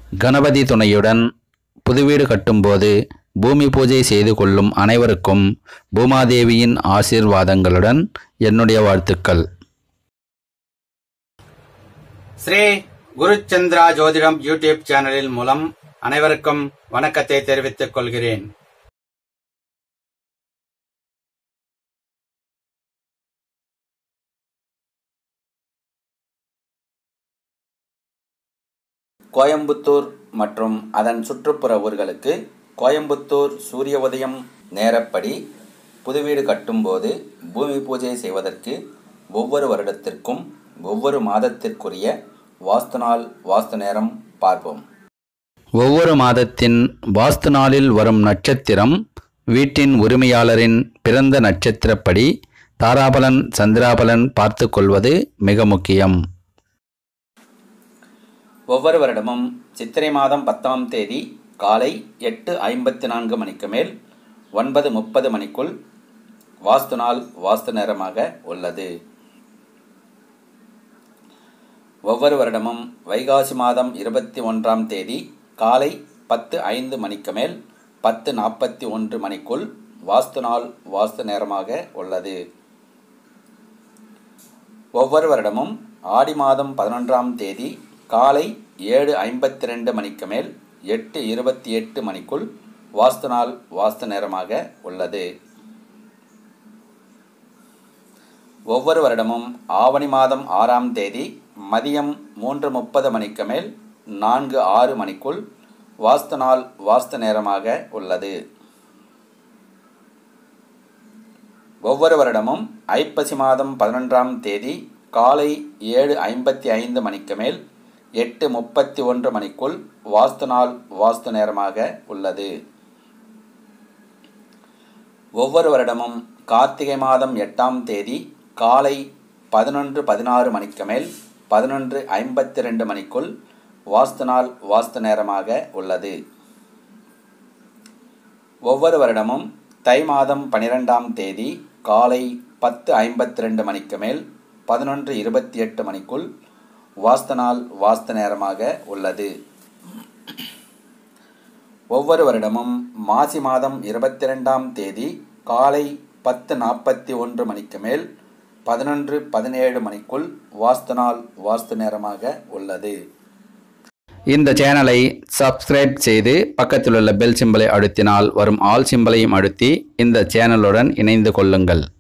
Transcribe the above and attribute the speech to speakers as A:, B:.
A: கணபதி துணையுடன் புதுவீடு கட்டும்போது பூமி பூஜை செய்து கொள்ளும் அனைவருக்கும் பூமாதேவியின் ஆசீர்வாதங்களுடன் என்னுடைய வாழ்த்துக்கள்
B: ஸ்ரீ குருச்சந்திரா ஜோதிடம் யூடியூப் சேனலில் மூலம் அனைவருக்கும் வணக்கத்தை தெரிவித்துக் கொள்கிறேன் கோயம்புத்தூர் மற்றும் அதன் சுற்றுப்புற ஊர்களுக்கு கோயம்புத்தூர் சூரிய உதயம் நேரப்படி புதுவீடு கட்டும்போது பூமி பூஜை செய்வதற்கு ஒவ்வொரு வருடத்திற்கும் ஒவ்வொரு மாதத்திற்குரிய வாஸ்து நாள் வாஸ்து நேரம் பார்ப்போம்
A: ஒவ்வொரு மாதத்தின் வாஸ்து நாளில் வரும் நட்சத்திரம் வீட்டின் உரிமையாளரின் பிறந்த நட்சத்திரப்படி தாராபலன் சந்திராபலன் பார்த்து கொள்வது மிக முக்கியம்
B: ஒவ்வொரு வருடமும் சித்திரை மாதம் பத்தாம் தேதி காலை எட்டு ஐம்பத்தி நான்கு மணிக்கு மேல் ஒன்பது முப்பது மணிக்குள் வாஸ்து நாள் வாஸ்து நேரமாக உள்ளது ஒவ்வொரு வருடமும் வைகாசி மாதம் இருபத்தி ஒன்றாம் தேதி காலை பத்து ஐந்து மணிக்கு மேல் பத்து நாற்பத்தி ஒன்று மணிக்குள் வாஸ்து நாள் வாஸ்து நேரமாக உள்ளது ஒவ்வொரு வருடமும் ஆடி மாதம் பதினொன்றாம் தேதி காலை ஏழு ஐம்பத்தி ரெண்டு மணிக்கு மேல் எட்டு இருபத்தி எட்டு மணிக்குள் வாஸ்து நாள் வாஸ்து நேரமாக உள்ளது ஒவ்வொரு வருடமும் ஆவணி மாதம் ஆறாம் தேதி மதியம் மூன்று முப்பது மணிக்கு மேல் நான்கு ஆறு மணிக்குள் வாஸ்து நாள் வாஸ்து நேரமாக உள்ளது ஒவ்வொரு வருடமும் ஐப்பசி மாதம் பதினொன்றாம் தேதி காலை ஏழு ஐம்பத்தி ஐந்து மணிக்கு மேல் எட்டு முப்பத்தி ஒன்று மணிக்குள் வாஸ்து நாள் வாஸ்து நேரமாக உள்ளது ஒவ்வொரு வருடமும் கார்த்திகை மாதம் எட்டாம் தேதி காலை பதினொன்று பதினாறு மணிக்கு மேல் பதினொன்று ஐம்பத்தி ரெண்டு மணிக்குள் வாஸ்து நாள் வாஸ்து நேரமாக உள்ளது ஒவ்வொரு வருடமும் தை மாதம் பனிரெண்டாம் தேதி காலை பத்து ஐம்பத்தி ரெண்டு மணிக்கு மேல் பதினொன்று இருபத்தி எட்டு மணிக்குள் வாஸ்து நாள் வாஸ்து நேரமாக உள்ளது ஒவ்வொரு வருடமும் மாசி மாதம் இருபத்தி ரெண்டாம் தேதி காலை பத்து நாற்பத்தி ஒன்று மணிக்கு மேல் பதினொன்று பதினேழு மணிக்குள் வாஸ்து நாள் வாஸ்து நேரமாக உள்ளது
A: இந்த சேனலை சப்ஸ்கிரைப் செய்து பக்கத்தில் உள்ள பெல் சிம்பலை அழுத்தினால் வரும் ஆல் சிம்பலையும் அழுத்தி இந்த சேனலுடன் இணைந்து கொள்ளுங்கள்